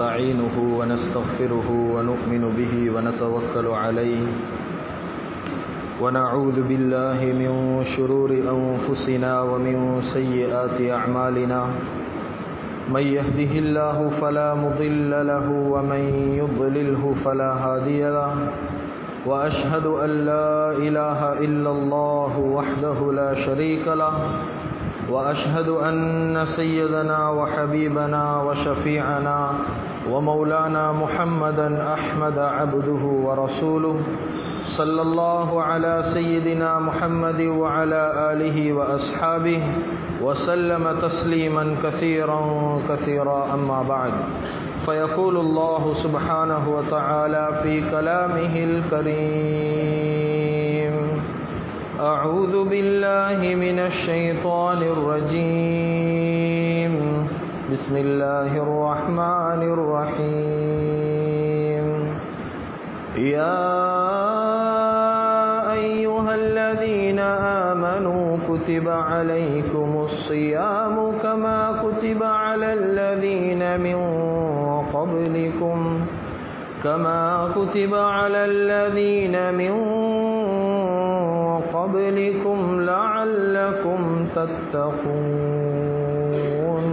ونستعينه ونستغفره ونؤمن به ونتوكل عليه ونعوذ بالله من شرور أنفسنا ومن سيئات أعمالنا من يهده الله فلا مضل له ومن يضلله فلا هادي له وأشهد أن لا إله إلا الله وحده لا شريك له وأشهد أن سيدنا وحبيبنا وشفيعنا ومولانا محمدا أحمد عبده ورسوله صلى الله على سيدنا محمد وعلى آله وأصحابه وسلم تسليما كثيرا كثيرا أما بعد فيقول الله سبحانه وتعالى في كلامه الكريم أعوذ بالله من الشيطان الرجيم بسم الله الرحمن الرحيم يا أيها الذين آمنوا كتب عليكم الصيام كما كتب على الذين من قبلكم كما كتب على الذين من قبلكم لعلكم تتقون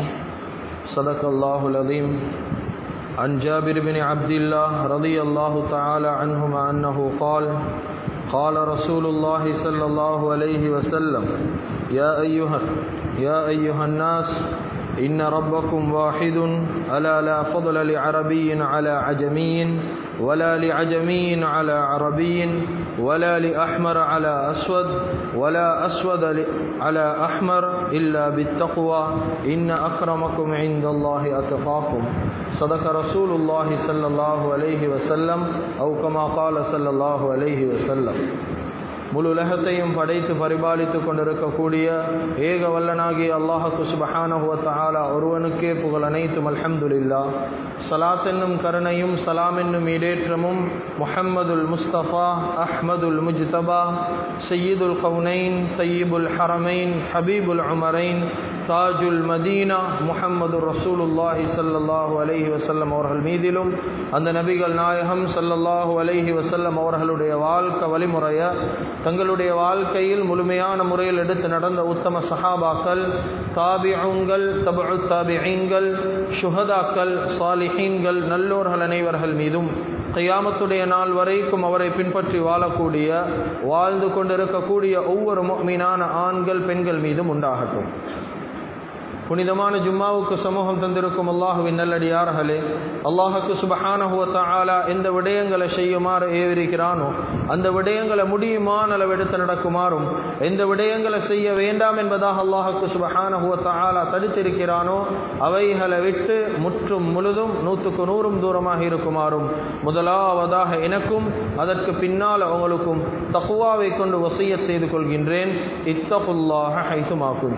صدق الله العظيم عن جابر بن عبد الله رضي الله تعالى عنهما أنه قال قال رسول الله صلى الله عليه وسلم يا أيها يا أيها الناس إن ربكم واحد ألا لا فضل لعربي على عجمي ولا لعجمي على عربي ولا لأحمر على أسود ولا أسود على أحمر إلا بالتقوى إن أكرمكم عند الله أتقاكم صدق رسول الله صلى الله عليه وسلم أو كما قال صلى الله عليه وسلم முழு உலகத்தையும் படைத்து பரிபாலித்து கொண்டிருக்கக்கூடிய ஏக வல்லனாகி அல்லாஹு சுபஹானஹுவத்தாலா ஒருவனுக்கே புகழ் அனைத்தும் அல்ஹம்துலில்லா சலாத் என்னும் கருணையும் சலாம் என்னும் இடேற்றமும் முஹம்மதுல் முஸ்தபா அஹ்மதுல் முஜ்தபா சையீதுல் கவுனைன் சையீபுல் ஹரமைன் ஹபீபுல் உமரைன் தாஜுல் மதீனா முஹம்மது ரசூலுல்லாஹி சல்லாஹூ அலஹி வசல்லம் அவர்கள் மீதிலும் அந்த நபிகள் நாயகம் சல்லல்லாஹூ அலஹி வசல்லம் அவர்களுடைய வாழ்க்கை வழிமுறையை தங்களுடைய வாழ்க்கையில் முழுமையான முறையில் எடுத்து நடந்த உத்தம சஹாபாக்கள் தாபிஊன்கள் தபு தாபிகள் சுஹதாக்கள் சாலிஹீன்கள் நல்லோர்கள் அனைவர்கள் மீதும் கையாமத்துடைய நாள் வரைக்கும் அவரை பின்பற்றி வாழக்கூடிய வாழ்ந்து கொண்டிருக்கக்கூடிய ஒவ்வொரு மீனான ஆண்கள் பெண்கள் மீதும் உண்டாகட்டும் புனிதமான ஜும்மாவுக்கு சமூகம் தந்திருக்கும் அல்லாஹுவின் நல்லடியார்களே அல்லாஹுக்கு சுபஹானஹுவத்தாலா எந்த விடயங்களை செய்யுமாறு ஏவிருக்கிறானோ அந்த விடயங்களை முடியுமான அளவு எடுத்து நடக்குமாறும் எந்த விடயங்களை செய்ய வேண்டாம் என்பதாக அல்லாஹுக்கு சுபஹானஹுவத்தாலா தடுத்திருக்கிறானோ அவைகளை விட்டு முற்றும் முழுதும் நூற்றுக்கு நூறும் தூரமாக இருக்குமாறும் முதலாவதாக எனக்கும் அதற்கு பின்னால் அவங்களுக்கும் தக்குவாவை கொண்டு வசிய செய்து கொள்கின்றேன் இத்தகுல்லாக ஹைசுமாக்கும்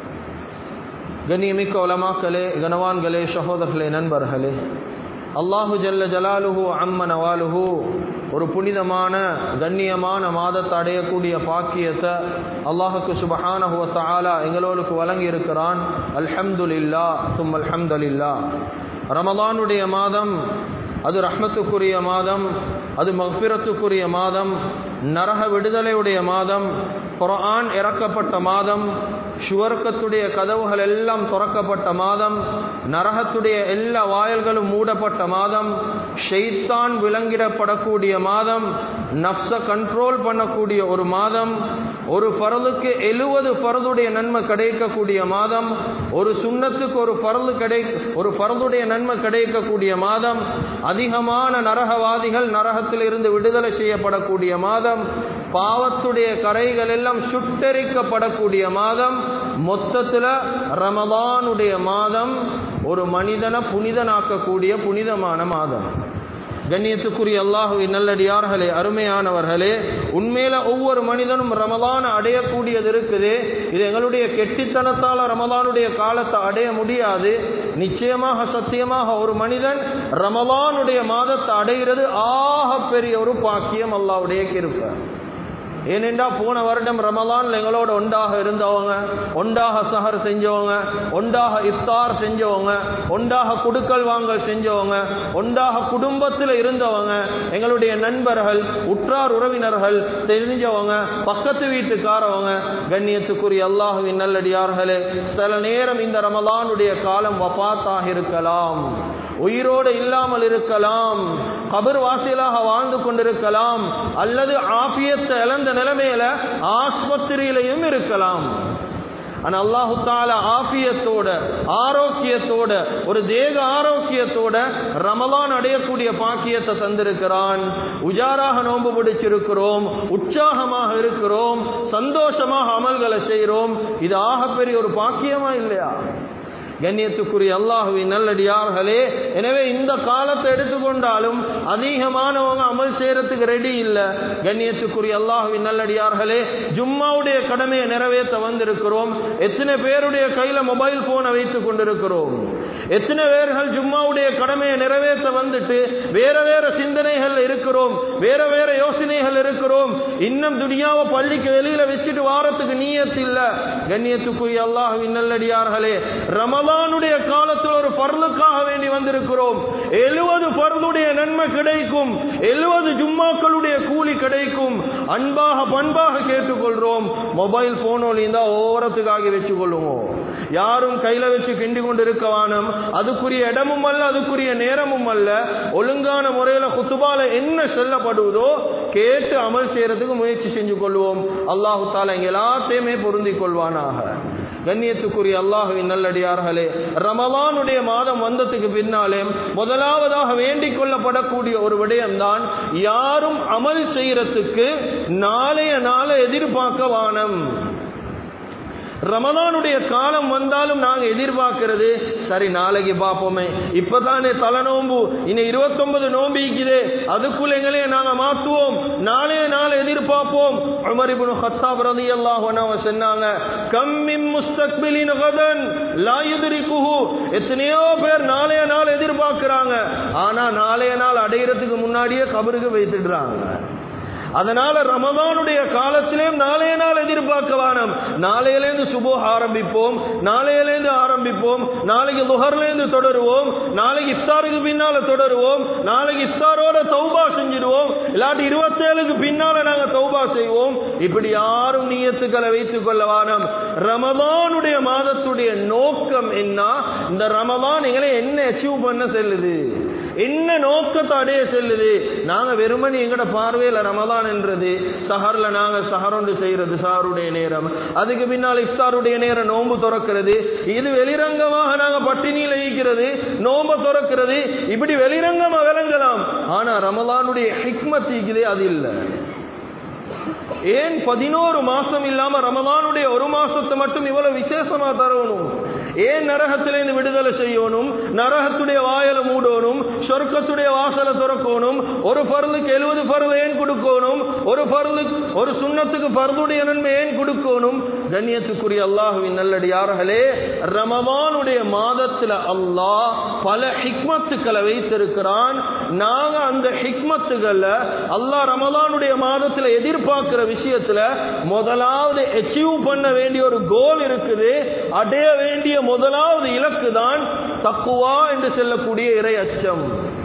கண்ணியமிக்க உலமாக்களே கனவான்களே சகோதரர்களே நண்பர்களே அல்லாஹு ஜல்ல ஜலாலுஹு அம்ம நவாலுஹு ஒரு புனிதமான கண்ணியமான மாதத்தை அடையக்கூடிய பாக்கியத்தை அல்லாஹுக்கு சுபஹானஹுவ ஆலா எங்களோருக்கு வழங்கி இருக்கிறான் அல்ஹம்துலில்லா தும் அல்ஹம்துலில்லா ரமதானுடைய மாதம் அது ரஹ்மத்துக்குரிய மாதம் அது மஃபிரத்துக்குரிய மாதம் நரக விடுதலையுடைய மாதம் குரான் இறக்கப்பட்ட மாதம் சுவர்க்கத்துடைய கதவுகள் எல்லாம் திறக்கப்பட்ட மாதம் நரகத்துடைய எல்லா வாயல்களும் மூடப்பட்ட மாதம் ஷெய்தான் விலங்கிடப்படக்கூடிய மாதம் நப்ச கண்ட்ரோல் பண்ணக்கூடிய ஒரு மாதம் ஒரு பரலுக்கு எழுவது பரதுடைய நன்மை கிடைக்கக்கூடிய மாதம் ஒரு சுண்ணத்துக்கு ஒரு பரது கிடை ஒரு பரதுடைய நன்மை கிடைக்கக்கூடிய மாதம் அதிகமான நரகவாதிகள் நரகத்தில் இருந்து விடுதலை செய்யப்படக்கூடிய மாதம் பாவத்துடைய கரைகள் எல்லாம் சுட்டரிக்கப்படக்கூடிய மாதம் மொத்தத்தில் ரமதானுடைய மாதம் ஒரு மனிதனை புனிதனாக்கக்கூடிய புனிதமான மாதம் கண்ணியத்துக்குரிய அல்லாஹுவின் நல்லடியார்களே அருமையானவர்களே உண்மையில ஒவ்வொரு மனிதனும் ரமலான அடையக்கூடியது இருக்குது இது எங்களுடைய கெட்டித்தனத்தால் ரமலானுடைய காலத்தை அடைய முடியாது நிச்சயமாக சத்தியமாக ஒரு மனிதன் ரமலானுடைய மாதத்தை அடைகிறது ஆக பெரிய ஒரு பாக்கியம் அல்லாவுடைய கிருப்ப ஏனென்றா போன வருடம் ரமலான்ல எங்களோட ஒன்றாக இருந்தவங்க ஒன்றாக சஹர் செஞ்சவங்க ஒன்றாக இஃப்தார் செஞ்சவங்க ஒன்றாக குடுக்கல் வாங்கல் செஞ்சவங்க ஒன்றாக குடும்பத்தில் இருந்தவங்க எங்களுடைய நண்பர்கள் உற்றார் உறவினர்கள் தெரிஞ்சவங்க பக்கத்து வீட்டுக்காரவங்க கண்ணியத்துக்குரிய அல்லாஹுவின் நல்லடியார்களே சில நேரம் இந்த ரமலானுடைய காலம் வபாத்தாக இருக்கலாம் உயிரோடு இல்லாமல் இருக்கலாம் கபர் வாசியலாக வாழ்ந்து கொண்டிருக்கலாம் அல்லது ஆபியத்தை இழந்த நிலைமையில ஆஸ்பத்திரியிலையும் இருக்கலாம் ஆனா அல்லாஹு தால ஆபியத்தோட ஆரோக்கியத்தோட ஒரு தேக ஆரோக்கியத்தோட ரமலான் அடையக்கூடிய பாக்கியத்தை தந்திருக்கிறான் உஜாராக நோன்பு பிடிச்சிருக்கிறோம் உற்சாகமாக இருக்கிறோம் சந்தோஷமாக அமல்களை செய்கிறோம் இது ஆகப்பெரிய ஒரு பாக்கியமா இல்லையா கண்ணியத்துக்குரிய அல்லாஹுவின் நல்லடியார்களே எனவே இந்த காலத்தை எடுத்துக்கொண்டாலும் அதிகமானவங்க அமல் செய்யறதுக்கு ரெடி இல்லை கண்ணியத்துக்குரிய அல்லாஹுவின் நல்லடியார்களே ஜும்மாவுடைய கடமையை நிறைவேற்ற வந்திருக்கிறோம் எத்தனை பேருடைய கையில மொபைல் போனை வைத்துக் கொண்டிருக்கிறோம் எத்தனை பேர்கள் ஜும்மாவுடைய கடமையை நிறைவேற்ற வந்துட்டு வேற வேற சிந்தனைகள் இருக்கிறோம் வேற வேற யோசனைகள் இருக்கிறோம் இன்னும் துனியாவை பள்ளிக்கு வெளியில வச்சுட்டு வாரத்துக்கு நீயத்து இல்ல கண்ணியத்துக்குரிய அல்லாஹுவின் நல்லடியார்களே ரம ரமலானுடைய காலத்தில் ஒரு பர்லுக்காக வேண்டி வந்திருக்கிறோம் எழுபது பர்லுடைய நன்மை கிடைக்கும் எழுபது ஜும்மாக்களுடைய கூலி கிடைக்கும் அன்பாக பண்பாக கேட்டுக்கொள்றோம் மொபைல் போனோல் இருந்தா ஓரத்துக்காக வச்சு கொள்ளுவோம் யாரும் கையில வச்சு கிண்டி கொண்டு இருக்க வானம் அதுக்குரிய இடமும் அல்ல அதுக்குரிய நேரமும் அல்ல ஒழுங்கான முறையில குத்துபால என்ன சொல்லப்படுவதோ கேட்டு அமல் செய்யறதுக்கு முயற்சி செஞ்சு கொள்வோம் அல்லாஹு தாலா எங்க எல்லாத்தையுமே பொருந்தி கொள்வானாக கண்ணியத்துக்குரிய அல்லாஹுவின் நல்லடியார்களே ரமலானுடைய மாதம் வந்ததுக்கு பின்னாலே முதலாவதாக வேண்டிக் கொள்ளப்படக்கூடிய ஒரு விடயம்தான் யாரும் அமல் செய்யறதுக்கு நாளைய நாளை எதிர்பார்க்க வானம் ரமலானுடைய காலம் வந்தாலும் நாங்க எதிர்பார்க்கிறது சரி நாளைக்கு பார்ப்போமே இப்பதானே தலை நோம்பு இன்னும் இருபத்தொன்பது நோம்பு இருக்குது அதுக்குள்ள எங்களையே நாங்க மாத்துவோம் நாளைய நாள் எதிர்பார்ப்போம் உமர் இப்னு ஹத்தாப் ரலியல்லாஹு அன்ஹு சொன்னாங்க கம்மின் முஸ்தக்பிலின் கதன் லா யுத்ரிகுஹு எத்தனையோ பேர் நாளைய நாள் எதிர்பார்க்கறாங்க ஆனா நாளைய நாள் அடையிறதுக்கு முன்னாடியே கபருக்கு வைத்துடுறாங்க அதனால ரமதானுடைய காலத்திலேயும் நாளைய நாள் எதிர்பார்க்க வானம் நாளையிலேருந்து சுபோ ஆரம்பிப்போம் நாளையிலேருந்து ஆரம்பிப்போம் நாளைக்கு லுஹர்லேருந்து தொடருவோம் நாளைக்கு இஃப்தாருக்கு பின்னால தொடருவோம் நாளைக்கு இஃப்தாரோட தௌபா செஞ்சிடுவோம் இல்லாட்டி இருபத்தேழுக்கு பின்னால நாங்க தௌபா செய்வோம் இப்படி யாரும் நீயத்துக்களை வைத்துக் கொள்ள வானம் ரமதானுடைய மாதத்துடைய நோக்கம் என்ன இந்த ரமதான் எங்களை என்ன அச்சீவ் பண்ண செல்லுது என்ன நோக்கத்தை அடைய செல்லுது நாங்க வெறுமனி எங்கட பார்வையில ரமதான் என்றது சஹர்ல நாங்க சஹரொண்டு செய்யறது சஹருடைய நேரம் அதுக்கு பின்னால் இஃப்தாருடைய நேரம் நோன்பு துறக்கிறது இது வெளிரங்கமாக நாங்க பட்டினியில் ஈக்கிறது நோன்பு துறக்கிறது இப்படி வெளிரங்கமா விளங்கலாம் ஆனா ரமலானுடைய ஹிக்மத் ஈக்குதே அது இல்லை ஏன் பதினோரு மாசம் இல்லாம ரமலானுடைய ஒரு மாசத்தை மட்டும் இவ்வளவு விசேஷமா தரணும் ஏன் நரகத்திலிருந்து விடுதலை செய்யணும் நரகத்துடைய வாயலை மூடணும் சொர்க்கத்துடைய வாசலை திறக்கணும் ஒரு பருளுக்கு எழுபது பருள் ஏன் கொடுக்கணும் ஒரு பருளு ஒரு சுண்ணத்துக்கு பருளுடைய நன்மை ஏன் கொடுக்கணும் கண்ணியத்துக்குரிய அல்லாஹுவின் நல்லடியார்களே ரமவானுடைய மாதத்துல அல்லாஹ் பல ஹிக்மத்துக்களை வைத்திருக்கிறான் நாங்க அந்த ஹிக்மத்துகளை அல்லாஹ் ரமலானுடைய மாதத்துல எதிர்பார்க்கிற விஷயத்துல முதலாவது அச்சீவ் பண்ண வேண்டிய ஒரு கோல் இருக்குது அடைய வேண்டிய முதலாவது இலக்கு தான் தக்குவா என்று சொல்லக்கூடிய இறை அச்சம்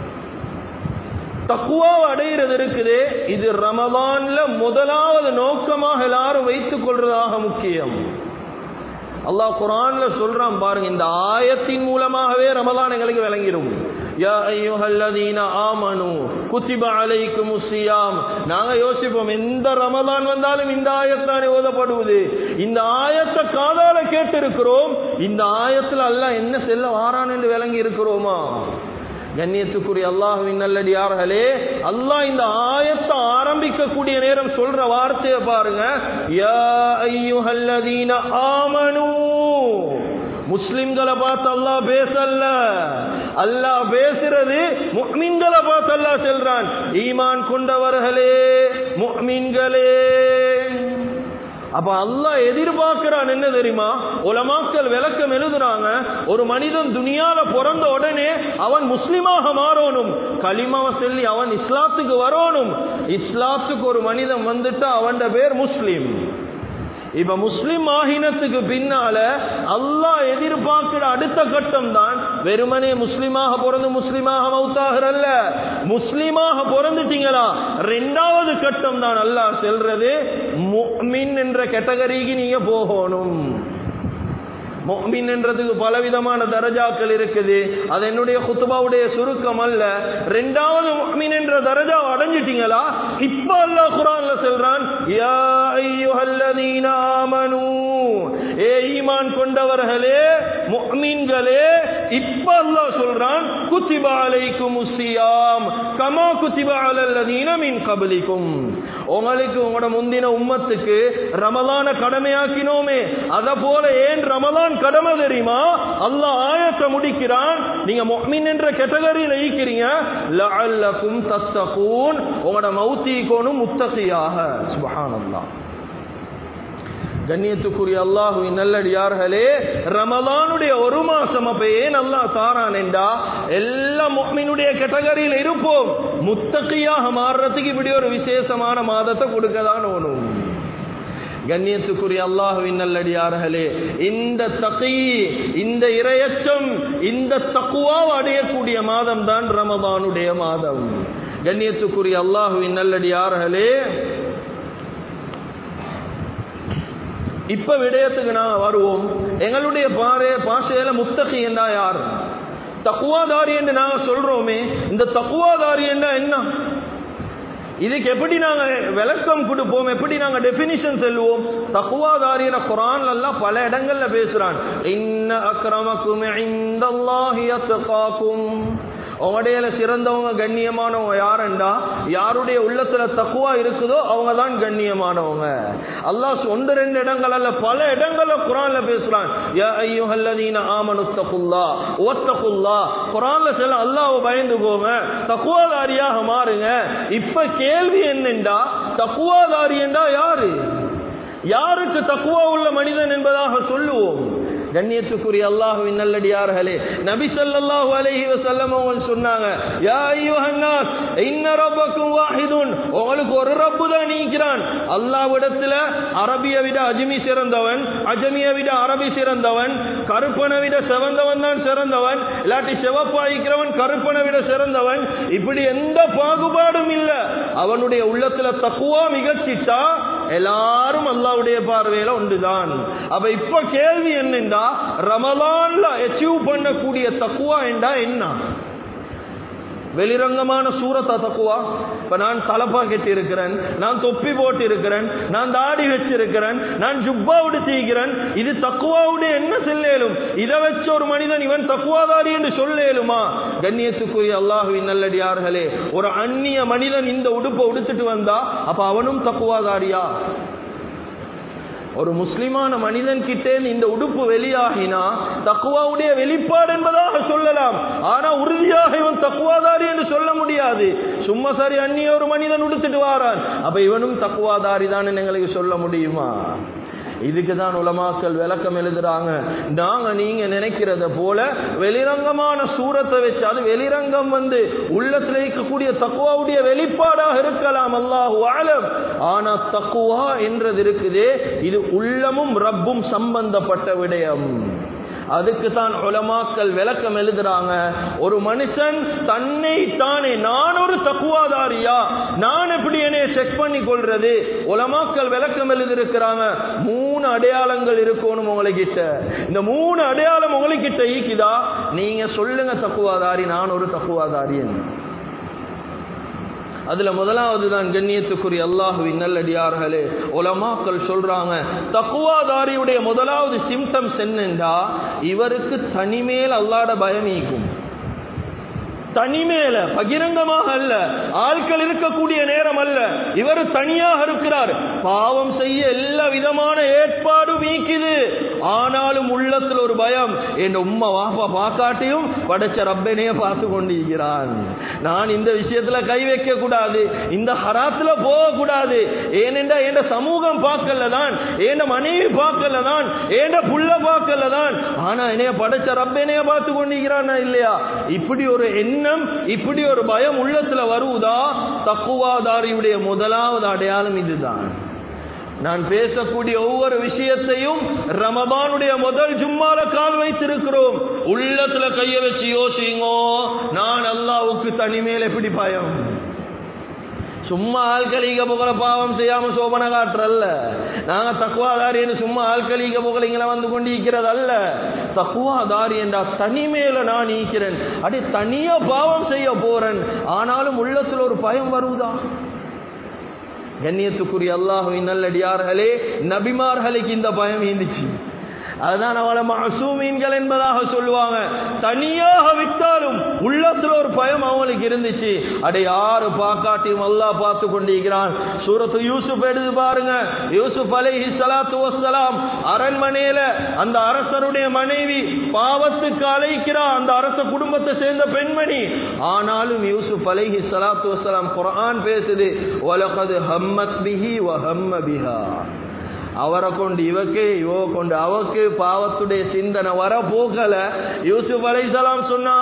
தக்குவாவை அடைகிறது இருக்குது இது ரமதான்ல முதலாவது நோக்கமாக எல்லாரும் வைத்துக் கொள்றதாக முக்கியம் அல்லாஹ் குரான்ல சொல்றான் பாருங்க இந்த ஆயத்தின் மூலமாகவே ரமலான் எங்களுக்கு விளங்கிடும் யா ஐயுஹல்லதீன ஆமனு குத்திப அலைக்கும் சியாம் நாங்க யோசிப்போம் எந்த ரமலான் வந்தாலும் இந்த ஆயத்தானே ஓதப்படுவது இந்த ஆயத்தை காதால கேட்டு இருக்கிறோம் இந்த ஆயத்துல அல்லாஹ் என்ன செல்ல வாரான் என்று விளங்கி இருக்கிறோமா கண்ணியத்துக்குரிய அல்லாஹுவின் நல்லடியார்களே அல்லாஹ் இந்த ஆயத்தை ஆரம்பிக்கக்கூடிய நேரம் சொல்ற வார்த்தையை பாருங்க யா ஐயுஹல்லதீன ஆமனு முஸ்லிம்களை பார்த்து அல்லாஹ் பேசல்ல அல்லாஹ் பேசுறது முக்மின்களை பார்த்து அல்லாஹ் சொல்றான் ஈமான் கொண்டவர்களே முக்மின்களே அப்ப அல்லாஹ் எதிர்பார்க்கிறான் என்ன தெரியுமா உலமாக்கள் விளக்கம் எழுதுறாங்க ஒரு மனிதன் துனியால பிறந்த உடனே அவன் முஸ்லிமாக மாறணும் களிமாவை சொல்லி அவன் இஸ்லாத்துக்கு வரணும் இஸ்லாத்துக்கு ஒரு மனிதன் வந்துட்டா அவன் பேர் முஸ்லிம் இப்ப முஸ்லிம் ஆகினத்துக்கு பின்னால அல்லாஹ் எதிர்பார்க்கிற அடுத்த கட்டம் தான் வெறுமனே முஸ்லிமாக பிறந்து முஸ்லிமாக மௌத்தாகிறல்ல முஸ்லிமாக பிறந்துட்டீங்களா ரெண்டாவது கட்டம் தான் அல்லாஹ் செல்றது முஃமின் என்ற கேட்டகரிக்கு நீங்க போகணும் முஃமின் என்றதுக்கு பலவிதமான தரஜாக்கள் இருக்குது அது என்னுடைய குத்துபாவுடைய சுருக்கம் அல்ல ரெண்டாவது முஃமின் என்ற தரஜா அடைஞ்சிட்டீங்களா இப்ப அல்லாஹ் குரான்ல சொல்றான் யா அய்யுஹல்லதீன ஆமனூ ஏ ஈமான் கொண்டவர்களே முஃமின்களே இப்ப அல்லாஹ் சொல்றான் குத்திப அலைக்கும் உஸ்ஸியாம் கமா குத்திப அலல்லதீன மின் கபலிக்கும் உங்களுக்கு உங்களோட முந்தின உம்மத்துக்கு ரமலான கடமையாக்கினோமே அத போல ஏன் ரமலான் கடமை தெரியுமா அல்லாஹ் ஆயத்தை முடிக்கிறான் நீங்க முஃமின் என்ற கேட்டகரியில ஈக்கிறீங்க லஅல்லக்கும் தத்தகூன் உங்களோட மௌத்தீகோனும் முத்தகியாக சுப்ஹானல்லாஹ் கண்ணியத்துக்குரிய அல்லாஹுவின் நல்லடியார்களே ரமலானுடைய ஒரு மாசம் அப்ப ஏன் அல்லாஹ் தாரான் என்றா எல்லா முஹ்மினுடைய கேட்டகரியில் இருப்போம் முத்தகியாக மாறுறதுக்கு இப்படி ஒரு விசேஷமான மாதத்தை கொடுக்கதான் ஓணும் கண்ணியத்துக்குரிய அல்லாஹுவின் நல்லடியார்களே இந்த தகி இந்த இரையச்சம் இந்த தக்குவாவை அடையக்கூடிய மாதம் தான் ரமதானுடைய மாதம் கண்ணியத்துக்குரிய அல்லாஹுவின் நல்லடியார்களே இப்ப விடயத்துக்கு நாங்க வருவோம் எங்களுடைய பாரு பாஷையில முத்தகி என்றா யார் தக்குவாதாரி என்று நாங்க சொல்றோமே இந்த தக்குவாதாரி என்றா என்ன இதுக்கு எப்படி நாங்க விளக்கம் கொடுப்போம் எப்படி நாங்க டெபினிஷன் செல்வோம் தக்குவாதாரின குரான்ல எல்லாம் பல இடங்கள்ல பேசுறான் இன்ன அக்ரமக்கும் இந்தல்லாஹி அத்காக்கும் உங்களுடைய சிறந்தவங்க கண்ணியமானவங்க யாருண்டா யாருடைய உள்ளத்துல தக்குவா இருக்குதோ அவங்க தான் கண்ணியமானவங்க அல்லாஹ் ஒன்று ரெண்டு இடங்கள் அல்ல பல இடங்கள்ல குரான்ல பேசுறான் யா ஐயுஹல்லதீன ஆமனு தகுல்லா ஓத்தகுல்லா குரான்ல சொல்ல அல்லாஹ் பயந்து போங்க தக்குவாதாரியாக மாறுங்க இப்ப கேள்வி என்னண்டா தக்குவாதாரி என்றா யாரு யாருக்கு தக்குவா உள்ள மனிதன் என்பதாக சொல்லுவோம் கண்ணியத்துக்குரிய அல்லாஹுவின் நல்லடியார்களே நபி ஸல்லல்லாஹு அலைஹி வஸல்லம் அவங்க சொன்னாங்க யா அய்யுஹன்னாஸ் இன்ன ரப்பக்கும் வாஹிதுன் உங்களுக்கு ஒரு ரப்பு தான் நீக்கிறான் அல்லாஹ்விடத்துல அரபிய விட அஜ்மி சிறந்தவன் அஜமிய விட அரபி சிறந்தவன் கருப்பனை விட சிறந்தவன் தான் சிறந்தவன் இல்லாட்டி சிவப்பாயிக்கிறவன் கருப்பனை விட சிறந்தவன் இப்படி எந்த பாகுபாடும் இல்ல அவனுடைய உள்ளத்துல தக்குவா மிகச்சிட்டா எல்லாரும் அல்லாவுடைய பார்வையில ஒன்றுதான் அப்ப இப்ப கேள்வி என்னண்டா ரமலான்ல அச்சீவ் பண்ணக்கூடிய தக்குவா என்றா என்ன வெளிரங்கமான சூரத்தா தக்குவா இப்ப நான் தலப்பா கட்டி இருக்கிறேன் நான் தொப்பி போட்டு இருக்கிறேன் நான் தாடி வச்சிருக்கிறேன் நான் ஜுப்பா உடுத்திக்கிறேன் இது தக்குவாவுடைய என்ன செல்லேலும் இதை வச்ச ஒரு மனிதன் இவன் தக்குவாதாரி என்று சொல்லேலுமா கண்ணியத்துக்குரிய அல்லாஹுவின் நல்லடியார்களே ஒரு அந்நிய மனிதன் இந்த உடுப்பை உடுத்துட்டு வந்தா அப்ப அவனும் தக்குவாதாரியா ஒரு முஸ்லிமான மனிதன் கிட்டே இந்த உடுப்பு வெளியாகினா தக்குவாவுடைய வெளிப்பாடு என்பதாக சொல்லலாம் ஆனா உறுதியாக இவன் தக்குவாதாரி என்று சொல்ல முடியாது சும்மா சரி அந்நிய ஒரு மனிதன் உடுத்துட்டு வாரான் அப்ப இவனும் தக்குவாதாரி தான் எங்களுக்கு சொல்ல முடியுமா இதுக்கு தான் உலமாக்கள் விளக்கம் எழுதுறாங்க நாங்க நீங்க நினைக்கிறத போல வெளிரங்கமான சூரத்தை வச்சு அது வெளிரங்கம் வந்து உள்ளத்துல இருக்கக்கூடிய தக்குவாவுடைய வெளிப்பாடாக இருக்கலாம் அல்லாஹு ஆலம் ஆனா தக்குவா என்றது இருக்குதே இது உள்ளமும் ரப்பும் சம்பந்தப்பட்ட விடயம் அதுக்கு தான் உலமாக்கள் விளக்கம் எழுதுறாங்க ஒரு மனுஷன் தன்னை தானே நான் ஒரு தக்குவாதாரியா நான் எப்படி என்னைய செக் பண்ணி கொள்றது உலமாக்கள் விளக்கம் எழுதிருக்கிறாங்க மூணு அடையாளங்கள் இருக்கணும் உங்ககிட்ட இந்த மூணு அடையாளம் உங்ககிட்ட ஈக்குதா நீங்க சொல்லுங்க தக்குவாதாரி நான் ஒரு தக்குவாதாரி அதுல முதலாவது தான் கண்ணியத்துக்குரிய அல்லாஹுவின் நல்லடியார்களே உலமாக்கள் சொல்றாங்க தக்குவாதாரியுடைய முதலாவது சிம்டம்ஸ் என்னண்டா இவருக்கு தனிமேல் அல்லாட பயம் ஈக்கும் தனிமேல பகிரங்கமாக அல்ல ஆட்கள் இருக்கக்கூடிய நேரம் அல்ல இவர் தனியாக இருக்கிறார் பாவம் செய்ய எல்லா விதமான ஏற்பாடும் நீக்குது ஆனாலும் உள்ளத்தில் ஒரு பயம் என் உம்மா வாப்பா பாக்காட்டியும் படைச்ச ரப்பனையே பார்த்து கொண்டிருக்கிறான் நான் இந்த விஷயத்துல கை வைக்க கூடாது இந்த ஹராத்துல போக கூடாது ஏனென்றா என் சமூகம் பார்க்கல தான் என் மனைவி பார்க்கல தான் என் புள்ள பார்க்கல தான் ஆனா என்னைய படைச்ச ரப்பனையே பார்த்து கொண்டிருக்கிறானா இல்லையா இப்படி ஒரு எண்ணம் இப்படி ஒரு பயம் உள்ளத்துல வருவதா தக்குவாதாரியுடைய முதலாவது அடையாளம் இதுதான் நான் பேசக்கூடிய ஒவ்வொரு விஷயத்தையும் ரமபானுடைய முதல் ஜும்மால கால் வைத்திருக்கிறோம் உள்ளத்துல கைய வச்சு யோசிங்கோ நான் அல்லாவுக்கு தனிமேல் எப்படி பயம் சும்மா ஆள்கலிக புகழ பாவம் செய்யாம சோபன காட்டுறல்ல நாங்க தக்குவாதாரின்னு சும்மா ஆள்கலிக புகழ இங்கே வந்து கொண்டு ஈக்கிறது அல்ல தக்குவாதாரி என்றா தனிமேல நான் ஈக்கிறேன் அடி தனியா பாவம் செய்ய போறேன் ஆனாலும் உள்ளத்துல ஒரு பயம் வருவதா கண்ணியத்துக்குரிய அல்லாஹுவின் நல்லடியார்களே நபிமார்களுக்கு இந்த பயம் இருந்துச்சு அதுதான் அவளை மசூமீன்கள் என்பதாக சொல்லுவாங்க தனியாக விட்டாலும் உள்ளத்துல ஒரு பயம் அவங்களுக்கு இருந்துச்சு அடே யாரு பாக்காட்டியும் அல்லாஹ் பார்த்து கொண்டிருக்கிறான் சூரத்து யூசுப் எடுத்து பாருங்க யூசுப் அலைஹி ஸலாத்து வஸ்ஸலாம் அரண்மனையில அந்த அரசருடைய மனைவி பாவத்துக்கு அழைக்கிறா அந்த அரச குடும்பத்தை சேர்ந்த பெண்மணி ஆனாலும் யூசுப் அலைஹி ஸலாத்து வஸ்ஸலாம் குர்ஆன் பேசுது வலகது ஹம்மத் பிஹி வ ஹம்ம பிஹா அவரை கொண்டு இவக்கே இவ கொண்டு அவக்கு பாவத்துடைய சிந்தனை வர போகல யூசுப் அலைசலாம் சொன்னா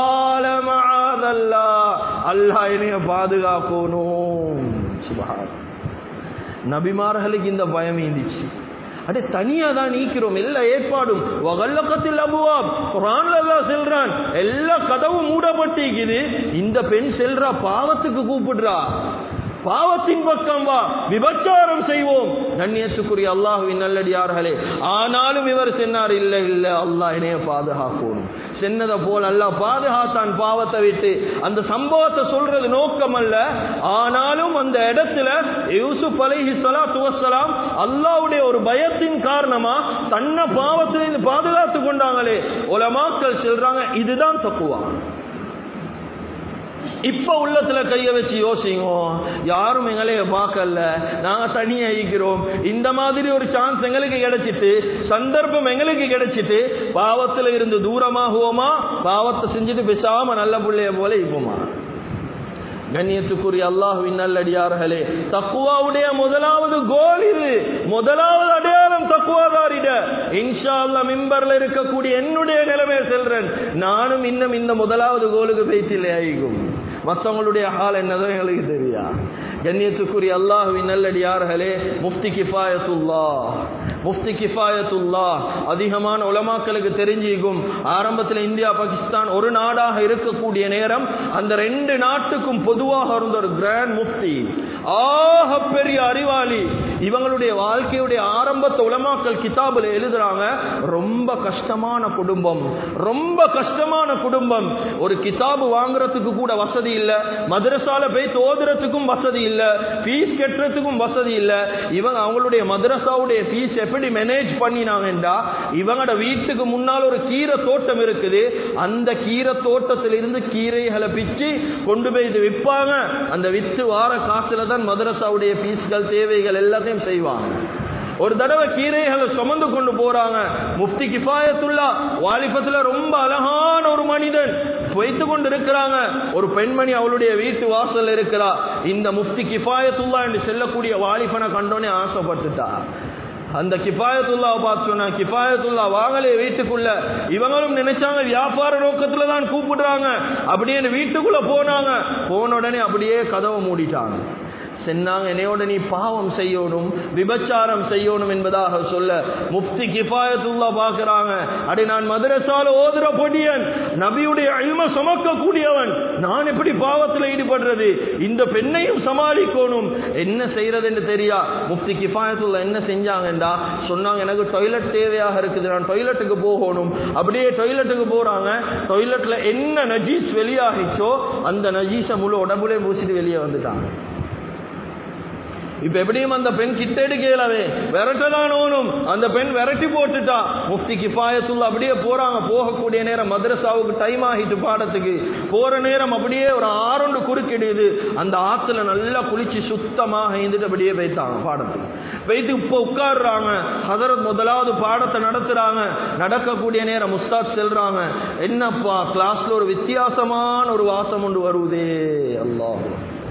காலமாதல்லா அல்லாஹ் என்னைய பாதுகாக்கணும் சுபஹான் நபிமார்களுக்கு இந்த பயம் இருந்துச்சு அடே தனியா தான் நீக்கிறோம் எல்லா ஏற்பாடும் வகல்லக்கத்தில் அபுவாப் குரான்ல எல்லாம் செல்றான் எல்லா கதவும் மூடப்பட்டிருக்குது இந்த பெண் செல்றா பாவத்துக்கு கூப்பிடுறா பாவத்தின் பக்கம் வா விபச்சாரம் செய்வோம் கண்ணியத்துக்குரிய அல்லாஹுவின் நல்லடியார்களே ஆனாலும் இவர் சொன்னார் இல்ல இல்ல அல்லாஹ் இணைய பாதுகாக்கணும் சென்னதை போல் அல்லாஹ் பாதுகாத்தான் பாவத்தை விட்டு அந்த சம்பவத்தை சொல்றது நோக்கம் அல்ல ஆனாலும் அந்த இடத்துல யூசுப் அலைஹி ஸலாத்து வஸ்ஸலாம் அல்லாஹ்வுடைய ஒரு பயத்தின் காரணமா தன்னை பாவத்திலிருந்து பாதுகாத்து கொண்டாங்களே உலமாக்கள் சொல்றாங்க இதுதான் தக்குவா இப்ப உள்ளத்துல கைய வச்சு யோசிங்க யாரும் எங்களைய பார்க்கல நாங்க தனியா இருக்கிறோம் இந்த மாதிரி ஒரு சான்ஸ் எங்களுக்கு கிடைச்சிட்டு சந்தர்ப்பம் எங்களுக்கு கிடைச்சிட்டு பாவத்துல இருந்து தூரமாகுவோமா பாவத்தை செஞ்சுட்டு பேசாம நல்ல பிள்ளைய போல இப்போமா கண்ணியத்துக்குரிய அல்லாஹுவின் நல்லடியார்களே தக்குவாவுடைய முதலாவது கோல் இது முதலாவது அடையாளம் தக்குவாதாரிட இன்ஷா அல்லா மிம்பர்ல இருக்கக்கூடிய என்னுடைய நிலைமையை செல்றேன் நானும் இன்னும் இந்த முதலாவது கோலுக்கு பேச்சில்லை ஆகிக்கும் மற்றவங்களுடைய ஹால் என்னதோ எங்களுக்கு தெரியா கண்ணியத்துக்குரிய அல்லாஹுவின் நல்லடியார்களே முஃப்தி கிஃபாயத்துல்லா முஃப்தி கிஃபாயத்துல்லா அதிகமான உலமாக்களுக்கு தெரிஞ்சிக்கும் ஆரம்பத்தில் இந்தியா பாகிஸ்தான் ஒரு நாடாக இருக்கக்கூடிய நேரம் அந்த ரெண்டு நாட்டுக்கும் பொதுவாக இருந்த ஒரு கிராண்ட் முஃப்தி ஆக பெரிய அறிவாளி இவங்களுடைய வாழ்க்கையுடைய ஆரம்பத்தை உலமாக்கல் கிதாபில் எழுதுறாங்க ரொம்ப கஷ்டமான குடும்பம் ரொம்ப கஷ்டமான குடும்பம் ஒரு கிதாபு வாங்குறதுக்கு கூட வசதி இல்ல மதரசால போய் தோதுறதுக்கும் வசதி இல்ல ஃபீஸ் கட்டுறதுக்கும் வசதி இல்ல இவங்க அவங்களுடைய மதரசாவுடைய ஃபீஸ் எப்படி மேனேஜ் பண்ணினாங்கன்றா இவங்களோட வீட்டுக்கு முன்னால் ஒரு கீரை தோட்டம் இருக்குது அந்த கீரை தோட்டத்திலிருந்து கீரைகளை பிச்சு கொண்டு போய் இது விற்பாங்க அந்த வித்து வார காசுல தான் மதரசாவுடைய ஃபீஸ்கள் தேவைகள் எல்லாத்தையும் செய்வாங்க ஒரு தடவை கீரைகளை சுமந்து கொண்டு போறாங்க முஃப்தி கிஃபாயத்துல்லா வாலிபத்துல ரொம்ப அழகான ஒரு மனிதன் வைத்து கொண்டு இருக்கிறாங்க ஒரு பெண்மணி அவளுடைய வீட்டு வாசல் இருக்கிறா இந்த முஃப்தி கிஃபாயத்துல்லா என்று செல்லக்கூடிய வாலிபனை கண்டோனே ஆசைப்பட்டுட்டா அந்த கிஃபாயத்துல்லா பார்த்து சொன்னா கிஃபாயத்துல்லா வாங்கலே வீட்டுக்குள்ள இவங்களும் நினைச்சாங்க வியாபார நோக்கத்துல தான் கூப்பிடுறாங்க அப்படியே வீட்டுக்குள்ள போனாங்க போன உடனே அப்படியே கதவை மூடிட்டாங்க சென்னாங்க என்னையோட நீ பாவம் செய்யணும் விபச்சாரம் செய்யணும் என்பதாக சொல்ல முஃப்தி கிஃபாயத்துல்லா பார்க்கிறாங்க அடே நான் மதரசால ஓதுற பொடியன் நபியுடைய அல்ம சுமக்க கூடியவன் நான் எப்படி பாவத்தில் ஈடுபடுறது இந்த பெண்ணையும் சமாளிக்கணும் என்ன செய்யறது என்று தெரியா முஃப்தி கிஃபாயத்துல்லா என்ன செஞ்சாங்கண்டா சொன்னாங்க எனக்கு டாய்லெட் தேவையாக இருக்குது நான் டாய்லெட்டுக்கு போகணும் அப்படியே டாய்லெட்டுக்கு போறாங்க டாய்லெட்ல என்ன நஜீஸ் வெளியாகிச்சோ அந்த நஜீஸை முழு உடம்புலே பூசிட்டு வெளியே வந்துட்டாங்க இப்ப எப்படியும் அந்த பெண் கிட்ட எடுக்கலவே விரட்டதான் ஓனும் அந்த பெண் விரட்டி போட்டுட்டா முஃப்தி கிஃபாயத்துள்ள அப்படியே போறாங்க போகக்கூடிய நேரம் மദ്രസാவுக்கு டைம் ஆகிட்டு பாடத்துக்கு போற நேரம் அப்படியே ஒரு ஆறொண்டு குறுக்கிடுது அந்த ஆத்துல நல்லா குளிச்சு சுத்தமாக இருந்துட்டு அப்படியே போய்த்தாங்க பாடத்துக்கு போயிட்டு இப்போ உட்காடுறாங்க ஹதரத் முதலாவது பாடத்தை நடத்துறாங்க நடக்கக்கூடிய நேரம் முஸ்தாத் செல்றாங்க என்னப்பா கிளாஸ்ல ஒரு வித்தியாசமான ஒரு வாசம் ஒன்று வருவதே அல்லாஹ்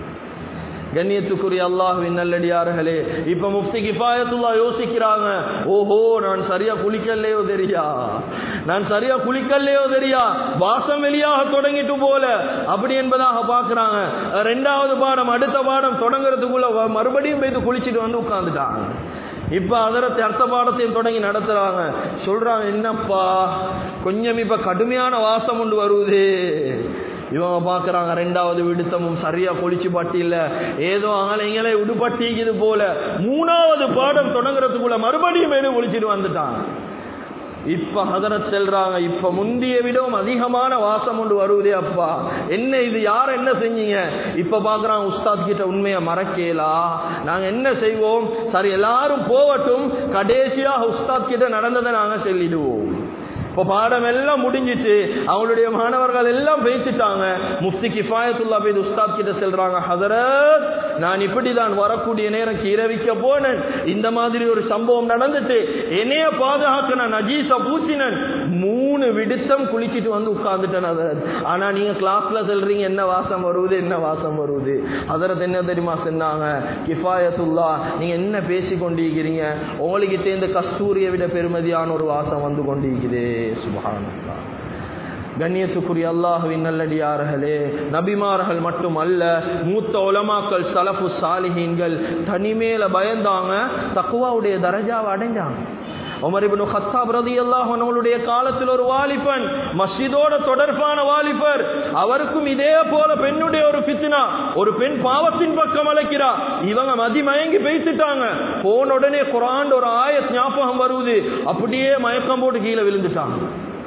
கண்ணியத்துக்குரிய அல்லாஹுவின் நல்லடியார்களே இப்ப முஃப்தி கிஃபாயத்துல்லா யோசிக்கிறாங்க ஓஹோ நான் சரியா குளிக்கலையோ தெரியா நான் சரியா குளிக்கலையோ தெரியா வாசம் வெளியாக தொடங்கிட்டு போல அப்படி என்பதாக பார்க்கறாங்க ரெண்டாவது பாடம் அடுத்த பாடம் தொடங்குறதுக்குள்ள வ- மறுபடியும் போய் குளிச்சுட்டு வந்து உட்கார்ந்துட்டாங்க இப்ப அதரத்தை அர்த்த பாடத்தையும் தொடங்கி நடத்துறாங்க சொல்றாங்க என்னப்பா கொஞ்சம் இப்ப கடுமையான வாசம் ஒன்று வருது இவங்க பார்க்கறாங்க ரெண்டாவது விடுத்தமும் சரியா பொழிச்சு பட்டி இல்ல ஏதோ ஆலைங்களே உடுபட்டிக்குது போல மூணாவது பாடம் தொடங்குறதுக்குள்ள மறுபடியும் மேலும் ஒழிச்சிட்டு வந்துட்டாங்க இப்ப ஹதரத் செல்றாங்க இப்ப முந்திய விடவும் அதிகமான வாசம் ஒன்று வருவதே அப்பா என்ன இது யார் என்ன செஞ்சீங்க இப்ப பாக்குறாங்க உஸ்தாத் கிட்ட உண்மையை மறக்கலா நாங்க என்ன செய்வோம் சரி எல்லாரும் போகட்டும் கடைசியாக உஸ்தாத் கிட்ட நடந்ததை நாங்க சொல்லிடுவோம் இப்போ பாடம் எல்லாம் முடிஞ்சிட்டு அவங்களுடைய மாணவர்கள் எல்லாம் பேசிட்டாங்க முஃப்தி கிஃபாயத்துல்லா போய் உஸ்தாத் கிட்ட செல்றாங்க ஹதரத் நான் இப்படி தான் வரக்கூடிய நேரம் கீரவிக்க போனேன் இந்த மாதிரி ஒரு சம்பவம் நடந்துட்டு என்னைய பாதுகாக்க நான் நஜீஸா பூசினேன் மூணு விடுத்தம் குளிச்சிட்டு வந்து உட்கார்ந்துட்டேன் ஹதரத் ஆனா நீங்க கிளாஸ்ல சொல்றீங்க என்ன வாசம் வருவது என்ன வாசம் வருவது ஹதரத் என்ன தெரியுமா சொன்னாங்க கிஃபாயத்துல்லா நீங்க என்ன பேசி கொண்டிருக்கிறீங்க உங்களுக்கு இந்த கஸ்தூரியை விட பெருமதியான ஒரு வாசம் வந்து கொண்டிருக்குதே சுபஹானல்லாஹ் கண்ணியத்துக்குரிய அல்லாஹுவின் நல்லடியார்களே நபிமார்கள் மட்டும் அல்ல மூத்த உலமாக்கள் சலஃபு சாலிஹீன்கள் தனிமேல பயந்தாங்க தக்குவாவுடைய தரஜாவை அடைஞ்சாங்க உமர் இப்னு கத்தாப் ரலியல்லாஹு அன்ஹுடைய காலத்தில் ஒரு வாலிபன் மஸ்ஜிதோட தொடர்பான வாலிபர் அவருக்கும் இதே போல பெண்ணுடைய ஒரு ஃபித்னா ஒரு பெண் பாவத்தின் பக்கம் அழைக்கிறா இவங்க மதிமயங்கி பேசிட்டாங்க போன உடனே குரான் ஒரு ஆயத் ஞாபகம் வருது அப்படியே மயக்கம் போட்டு கீழே விழுந்துட்டாங்க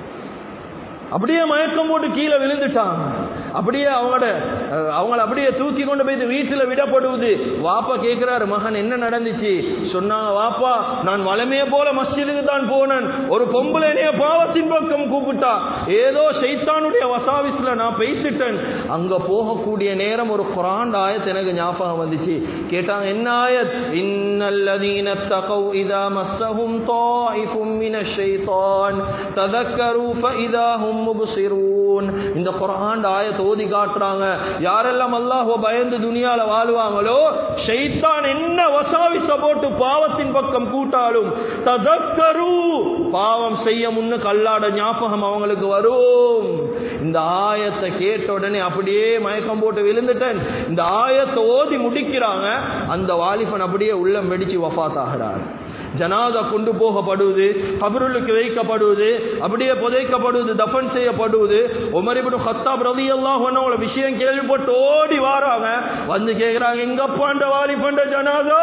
அப்படியே மயக்கம் போட்டு கீழே விழுந்துட்டாங்க அப்படியே அவங்களோட அஹ், அவங்கள அப்படியே தூக்கி கொண்டு போய் வீட்டில் விடப்படுவது வாப்பா கேட்கிறாரு மகன் என்ன நடந்துச்சு சொன்னாங்க வாப்பா நான் வளமையே போல மஸ்ஜிதுக்கு தான் போனேன் ஒரு பொம்பளை என்னைய பாவத்தின் பக்கம் கூப்பிட்டா ஏதோ சைத்தானுடைய வசாவிஸ்ல நான் பேசிட்டேன் அங்க போகக்கூடிய நேரம் ஒரு குரான் ஆயத் எனக்கு ஞாபகம் வந்துச்சு கேட்டாங்க என்ன ஆயத் இன்னல்லதீன தகவ் இதா மஸ்ஸஹும் தாயிஃபும் மினஷ் ஷைத்தான் ததக்கரு ஃபஇதா ஹும் முப்சிரூன் இந்த குர்ஆன் ஆயத் ஓதி காட்டுறாங்க யாரெல்லாம் அல்லாஹ்வை பயந்து துனியால வாழுவாங்களோ ஷைத்தான் என்ன வசாவிச போட்டு பாவத்தின் பக்கம் கூட்டாலும் ததக்கரு பாவம் செய்ய முன்னுக்கு அல்லாட ஞாபகம் அவங்களுக்கு வரும் இந்த ஆயத்தை கேட்ட உடனே அப்படியே மயக்கம் போட்டு விழுந்துட்டேன் இந்த ஆயத்தை ஓதி முடிக்கிறாங்க அந்த வாலிபன் அப்படியே உள்ளம் வெடிச்சு வஃபாத் ஆகிறார் ஜனாதா கொண்டு போகப்படுவது கபருளுக்கு வைக்கப்படுவது அப்படியே புதைக்கப்படுவது தஃபன் செய்யப்படுவது உமர் இப்னு கத்தாப் ரலியல்லாஹு அன்ஹு அவங்கள விஷயம் கேள்விப்பட்டு ஓடி வாராங்க வந்து கேக்குறாங்க எங்கப்பா அந்த வாலிபண்ட ஜனாதா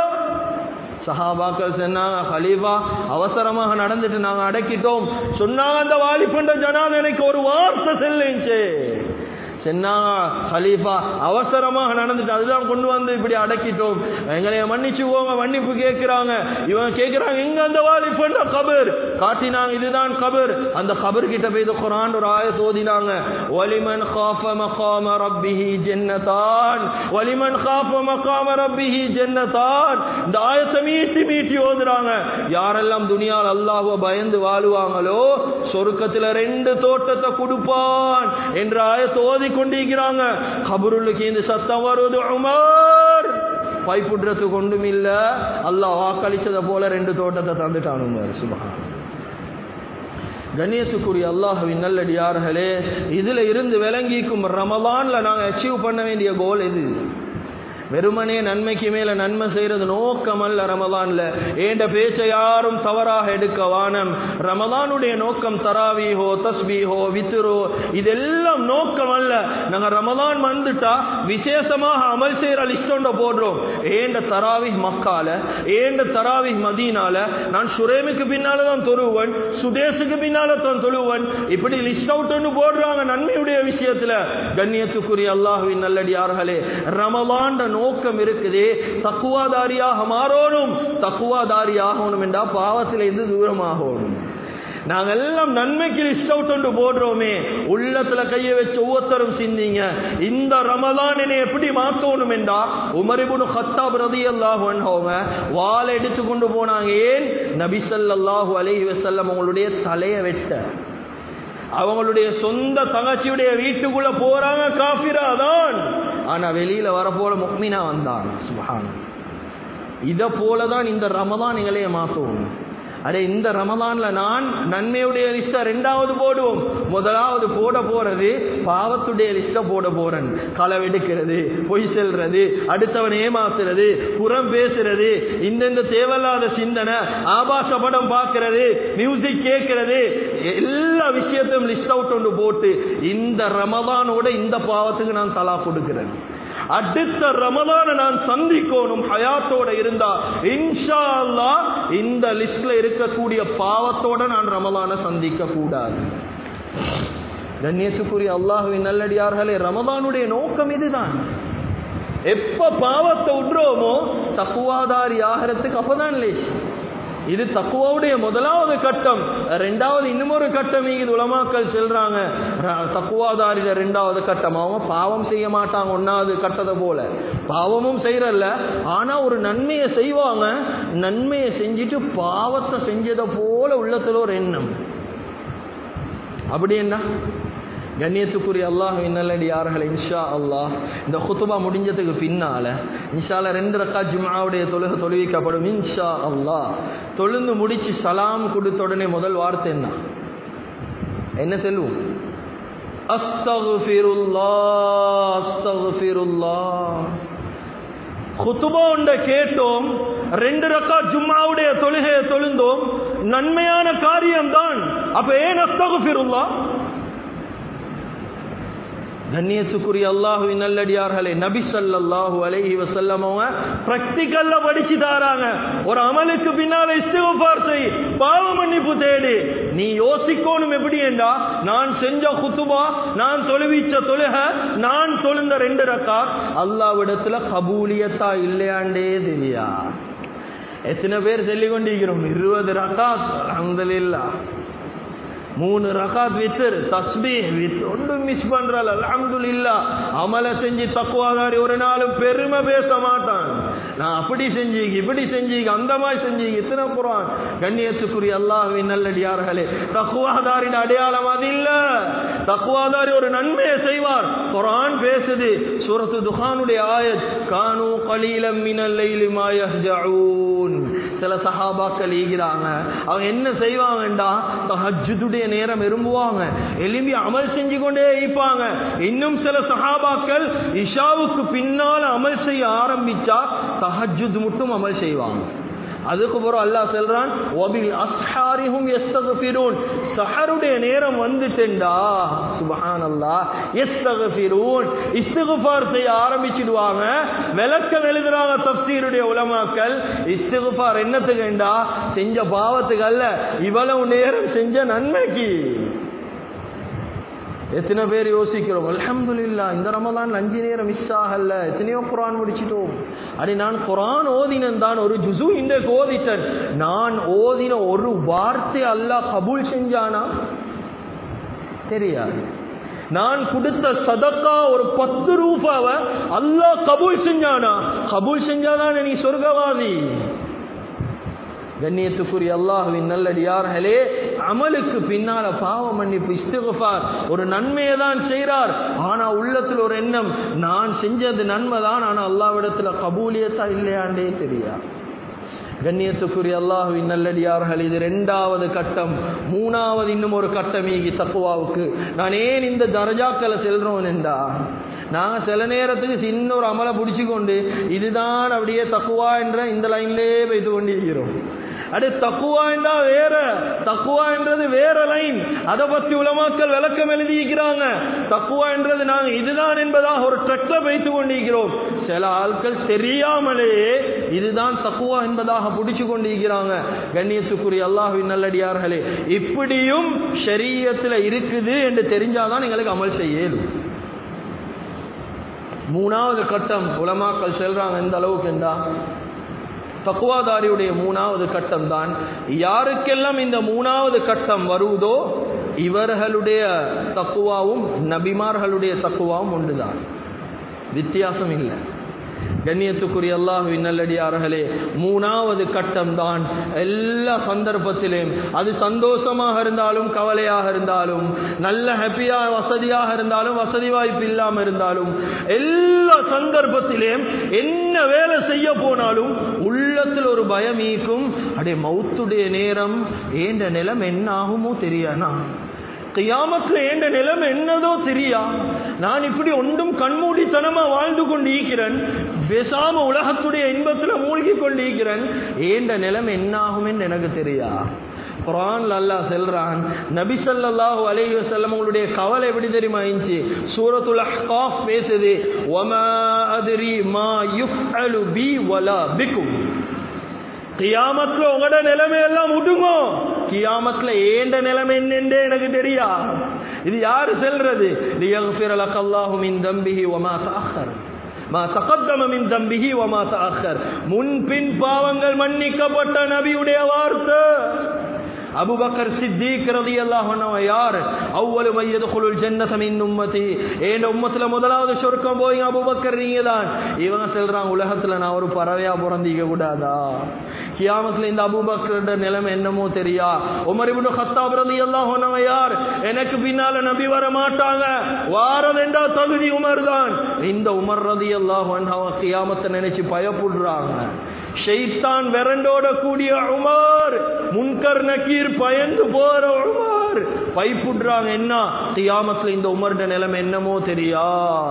சஹாபாக்கள் சொன்னாங்க ஹலீஃபா அவசரமாக நடந்துட்டு நாங்க அடக்கிட்டோம் சொன்னாங்க அந்த வாலிபண்ட ஜனாதா எனக்கு ஒரு வார்த்தை செல்லுச்சு சொன்னாங்க ஹலீஃபா அவசரமாக நடந்துட்டு அதுதான் கொண்டு வந்து இப்படி அடக்கிட்டோம் எங்களைய மன்னிச்சு போங்க மன்னிப்பு கேட்கிறாங்க இவன் கேட்கிறாங்க எங்க அந்த வாலிபண்ட கபர் காட்டினாங்க இதுதான் கபர் அந்த கபர் கிட்ட போய் இந்த குர்ஆன் ஒரு ஆயத் ஓதினாங்க வலிமன் காஃப மகாம ரப்பிஹி ஜன்னதான் வலிமன் காஃப மகாம ரப்பிஹி ஜன்னதான் இந்த ஆயத்தை மீட்டி மீட்டி ஓதுறாங்க யாரெல்லாம் துனியால் அல்லாஹ்வை பயந்து வாழுவாங்களோ சொர்க்கத்துல ரெண்டு தோட்டத்தை கொடுப்பான் என்ற ஆயத்தை ஓதி கொண்டிருக்கிறாங்க கபருளுக்கு இந்த சத்தம் வருவது உமர் பைப்புடுறதுக்கு ஒன்றும் இல்ல அல்லாஹ் வாக்களிச்சதை போல ரெண்டு தோட்டத்தை தந்துட்டான் உமர் சுபஹான் கண்ணியத்துக்குரிய அல்லாஹுவின் நல்லடியார்களே இதுல இருந்து விளங்கிக்கும் ரமலான்ல நாங்க அச்சீவ் பண்ண வேண்டிய கோல் எது வெறுமனே நன்மைக்கு மேல நன்மை செய்யறது நோக்கம் அல்ல ரமலான்ல ஏண்ட பேச்சை யாரும் தவறாக எடுக்க வானம் ரமலானுடைய நோக்கம் தராவீஹோ தஸ்பீஹோ வித்துரோ இதெல்லாம் நோக்கம் அல்ல நாங்க ரமலான் வந்துட்டா விசேஷமாக அமல் செய்யற லிஸ்ட் ஒன்றை போடுறோம் ஏண்ட தராவி மக்கால ஏண்ட தராவி மதீனால நான் சுரேமுக்கு பின்னால தான் தொழுவன் சுதேசுக்கு பின்னால தான் தொழுவன் இப்படி லிஸ்ட் அவுட் ஒன்று போடுறாங்க நன்மையுடைய விஷயத்துல கண்ணியத்துக்குரிய அல்லாஹுவின் நல்லடியார்களே ரமலான் நோக்கம் இருக்குது தக்குவாதாரியாக மாறணும் தக்குவாதாரி ஆகணும் என்றா பாவத்திலிருந்து தூரமாகணும் நாங்க எல்லாம் நன்மைக்கு லிஸ்ட் அவுட் ஒன்று போடுறோமே உள்ளத்துல கையை வச்சு ஒவ்வொருத்தரும் சிந்திங்க இந்த ரமலான் என்னை எப்படி மாத்தணும் என்றா உமரிபுனு ஹத்தாப் ரதி அல்லாஹ் அவங்க வாழை எடுத்து கொண்டு போனாங்க ஏன் நபிசல்லாஹு அலைஹி வசல்லம் அவங்களுடைய தலையை வெட்ட அவங்களுடைய சொந்த தங்கச்சியுடைய வீட்டுக்குள்ள போறாங்க காபிரா தான் ஆனா வெளியில வரப்போல முக்மினா வந்தாங்க சுபஹான் இத போலதான் இந்த ரமதான் நிகழைய மாத்தவும் அடே இந்த ரமதான்ல நான் நன்மையுடைய லிஸ்ட ரெண்டாவது போடுவோம் முதலாவது போட போறது பாவத்துடைய லிஸ்ட போட போறேன் களவெடுக்கிறது பொய் செல்றது அடுத்தவன் ஏமாத்துறது புறம் பேசுறது இந்தந்த தேவையில்லாத சிந்தனை ஆபாச படம் பார்க்கிறது மியூசிக் கேட்கிறது எல்லா விஷயத்தையும் லிஸ்ட் அவுட் ஒன்று போட்டு இந்த ரமதானோட இந்த பாவத்துக்கு நான் தலா கொடுக்கிறேன் அடுத்த ரமதான நான் சந்திக்கணும் ஹயாத்தோட இருந்தா இன்ஷா அல்லா இந்த லிஸ்ட்ல இருக்கக்கூடிய பாவத்தோட நான் ரமதான சந்திக்க கூடாது கண்ணியத்துக்குரிய அல்லாஹுவின் நல்லடியார்களே ரமதானுடைய நோக்கம் இதுதான் எப்ப பாவத்தை விடுறோமோ தக்குவாதாரி ஆகிறதுக்கு அப்பதான் லேஸ் இது தக்குவாவுடைய முதலாவது கட்டம் ரெண்டாவது இன்னும் ஒரு கட்டம் இது உலமாக்கள் செல்றாங்க தக்குவாதாரில ரெண்டாவது கட்டம் அவங்க பாவம் செய்ய மாட்டாங்க ஒன்னாவது கட்டத்தை போல பாவமும் செய்யறல்ல ஆனா ஒரு நன்மையை செய்வாங்க நன்மையை செஞ்சுட்டு பாவத்தை செஞ்சதை போல உள்ளத்துல ஒரு எண்ணம் அப்படி என்ன கண்ணியத்துக்குரிய அல்லாஹ் நல்லடியார்கள் இன்ஷா அல்லாஹ் இந்த குத்துபா முடிஞ்சதுக்கு பின்னால இன்ஷால ரெண்டு ரக்கா ஜுமாவுடைய தொழுக தொழுவிக்கப்படும் இன்ஷா அல்லாஹ் தொழுந்து முடிச்சு சலாம் கொடுத்த உடனே முதல் வார்த்தை என்ன என்ன செல்வோம் அஸ்தகுஃபிருல்லா அஸ்தகுஃபிருல்லா குத்துபா உண்ட கேட்டோம் ரெண்டு ரக்கா ஜும்மாவுடைய தொழுகையை தொழுந்தோம் நன்மையான காரியம்தான் அப்ப ஏன் அஸ்தகுஃபிருல்லா கண்ணியத்துக்குரிய அல்லாஹுவின் நல்லடியார்களே நபி சல்லாஹூ அலைஹி வசல்லம் அவங்க பிராக்டிக்கல்ல படிச்சு தாராங்க ஒரு அமலுக்கு பின்னால இஸ்திகபார் செய் பாவ மன்னிப்பு தேடு நீ யோசிக்கணும் எப்படி என்றா நான் செஞ்ச குத்துபா நான் தொழுவிச்ச தொழுக நான் தொழுந்த ரெண்டு ரக்கா அல்லாவிடத்துல கபூலியத்தா இல்லையாண்டே தெரியா எத்தனை பேர் சொல்லிக் கொண்டிருக்கிறோம் இருபது ரக்கா அந்தலில்லா மூணு ரகாத் வித்தர் தஸ்பீ வித் ஒன்றும் மிஸ் பண்றாள் அல்ஹம்துலில்லா அமல செஞ்சு தக்குவாதாரி ஒரு நாளும் பெருமை பேச மாட்டான் நான் அப்படி செஞ்சு இப்படி செஞ்சு அந்த மாதிரி செஞ்சு இத்தனை குரான் கண்ணியத்துக்குரிய அல்லாஹ்வின் நல்லடியார்களே தக்குவாதாரின் அடையாளம் அது இல்ல தக்குவாதாரி ஒரு நன்மையை செய்வார் குரான் பேசுது சூரத்து துஹானுடைய ஆயத் கானு கலீலம் மினல் லைலி மா யஹ்ஜஊன் சில சஹாபாக்கள் ஈகிறாங்க அவங்க என்ன செய்வாங்கண்டா தஹஜ்ஜுடைய நேரம் விரும்புவாங்க எலும்பி அமல் செஞ்சு கொண்டே இருப்பாங்க இன்னும் சில சஹாபாக்கள் இஷாவுக்கு பின்னால் அமல் செய்ய ஆரம்பிச்சா தஹஜ்ஜுத் மட்டும் அமல் செய்வாங்க அதுக்கப்புறம் அல்லாஹ் சொல்றான் ஒபில் அஸ்ஹாரிஹும் யஸ்தக்ஃபிரூன் சஹருடைய நேரம் வந்துட்டேன்டா சுப்ஹானல்லாஹ் யஸ்தக்ஃபிரூன் இஸ்திக்ஃபார் செய்ய ஆரம்பிச்சிடுவாங்க விளக்கம் எழுதுறாங்க தஃப்சீருடைய உலமாக்கள் இஸ்திக்ஃபார் என்னத்துக்குண்டா செஞ்ச பாவத்துக்கு அல்ல இவ்வளவு நேரம் செஞ்ச நன்மைக்கு எத்தனை பேர் யோசிக்கிறோம் அல்ஹம்துலில்லா இந்த ரமதான் அஞ்சு நேரம் மிஸ் ஆகல எத்தனையோ குரான் முடிச்சிட்டோம் அடி நான் குரான் ஓதினன் தான் ஒரு ஜுசு இன்றைக்கு ஓதித்தன் நான் ஓதின ஒரு வார்த்தை அல்லாஹ் கபூல் செஞ்சானா தெரியாது நான் கொடுத்த சதக்கா ஒரு பத்து ரூபாவை அல்லாஹ் கபூல் செஞ்சானா கபூல் செஞ்சாதானே நீ சொர்க்கவாதி கண்ணியத்துக்குரிய அல்லாஹுவின் நல்லடியார்களே அமலுக்கு பின்னால பாவ மன்னிப்பு இஸ்திகுஃபார் ஒரு நன்மையை தான் செய்கிறார் ஆனா உள்ளத்துல ஒரு எண்ணம் நான் செஞ்சது நன்மை தான் ஆனா அல்லாவிடத்துல கபூலியத்தா இல்லையாண்டே தெரியா கண்ணியத்துக்குரிய அல்லாஹுவின் நல்லடியார்கள் இது ரெண்டாவது கட்டம் மூணாவது இன்னும் ஒரு கட்டம் ஈகி தக்குவாவுக்கு நான் ஏன் இந்த தரஜாக்களை செல்றோம் என்றா நாங்கள் சில நேரத்துக்கு சின்ன ஒரு அமலை பிடிச்சி கொண்டு இதுதான் அப்படியே தக்குவா என்ற இந்த லைன்லேயே வைத்து கொண்டிருக்கிறோம் அடு தக்குவா என்றா வேற தக்குவா என்றது வேற லைன் அதை பத்தி உலமாக்கள் விளக்கம் எழுதியிருக்கிறாங்க தக்குவா என்றது நாங்கள் இதுதான் என்பதாக ஒரு ட்ரக்ல வைத்து கொண்டிருக்கிறோம் சில ஆட்கள் தெரியாமலேயே இதுதான் தக்குவா என்பதாக பிடிச்சு கொண்டிருக்கிறாங்க கண்ணியத்துக்குரிய அல்லாஹின் நல்லடியார்களே இப்படியும் ஷரியத்தில் இருக்குது என்று தெரிஞ்சாதான் எங்களுக்கு அமல் செய்ய இயலும் மூணாவது கட்டம் உலமாக்கள் செல்றாங்க எந்த அளவுக்கு என்றா தக்குவாதாரியுடைய மூணாவது கட்டம் தான் யாருக்கெல்லாம் இந்த மூணாவது கட்டம் வருவதோ இவர்களுடைய தக்குவாவும் நபிமார்களுடைய தக்குவாவும் ஒன்றுதான் வித்தியாசம் இல்லை கண்ணியத்துக்குரிய அல்லாஹுவின் நல்லடியார்களே மூணாவது கட்டம் தான் எல்லா சந்தர்ப்பத்திலும் அது சந்தோஷமாக இருந்தாலும் கவலையாக இருந்தாலும் நல்ல ஹாப்பியாக வசதியாக இருந்தாலும் வசதி வாய்ப்பு இல்லாமல் இருந்தாலும் எல்லா சந்தர்ப்பத்திலும் என்ன வேலை செய்ய போனாலும் உள்ளத்தில் ஒரு பயம் ஈக்கும் அடே மௌத்துடைய நேரம் ஏண்ட நிலம் என்ன ஆகுமோ தெரியானா கியாமத்துல ஏண்ட நிலம் என்னதோ தெரியா நான் இப்படி ஒன்றும் கண்மூடித்தனமா வாழ்ந்து கொண்டு ஈக்கிறேன் பேசாம உலகத்துடைய இன்பத்துல மூழ்கி கொண்டு ஈக்கிறேன் ஏண்ட நிலம் என்ன ஆகும்னு எனக்கு தெரியா குரான் அல்லாஹ் செல்றான் நபி ஸல்லல்லாஹு அலைஹி வஸல்லம் உங்களுடைய கவலை எப்படி தெரியுமா இருந்துச்சு சூரத்துல் அஹ்காஃப் பேசுது வமா அத்ரி மா யுஃஅலு பி வலா பிக்கும் கியாமத்துல உங்களோட நிலைமை எல்லாம் விடுங்கோ கியாமத்துல ஏண்ட நிலைமை என்னென்றே எனக்கு தெரியா இது யாரு செல்றது லியக்ஃபிர லக்கல்லாஹு மின் தம்பிஹி வமா தஅக்கர் மா தகத்தம மின் தம்பிஹி வமா தஅக்கர் முன் பின் பாவங்கள் மன்னிக்கப்பட்ட நபியுடைய வார்த்தை அபுபக்கர் சித்திக் ரலியல்லாஹு அன்ஹு யார் அவ்வளவு மையதுகுலுல் ஜன்னத மின் உம்மதி ஏண்ட உம்மத்துல முதலாவது சொர்க்கம் போய் அபுபக்கர் நீங்க தான் இவங்க சொல்றாங்க உலகத்துல நான் ஒரு பறவையா பிறந்திக்க கூடாதா கியாமத்துல இந்த அபுபக்கரோட நிலைமை என்னமோ தெரியா உமர் இப்னு கத்தாப் ரலியல்லாஹு அன்ஹு யார் எனக்கு பின்னால நபி வர மாட்டாங்க வாரதெண்டா தகுதி உமர் தான் இந்த உமர் ரலியல்லாஹு அன்ஹு கியாமத்தை நினைச்சு பயப்படுறாங்க ஷைத்தான் விரண்டோட கூடிய உமர் முன்கர் நக்கீர் பயந்து போற உமர் பைப்புடுறாங்க என்ன கியாமத்துல இந்த உமர்ட நிலைமை என்னமோ தெரியா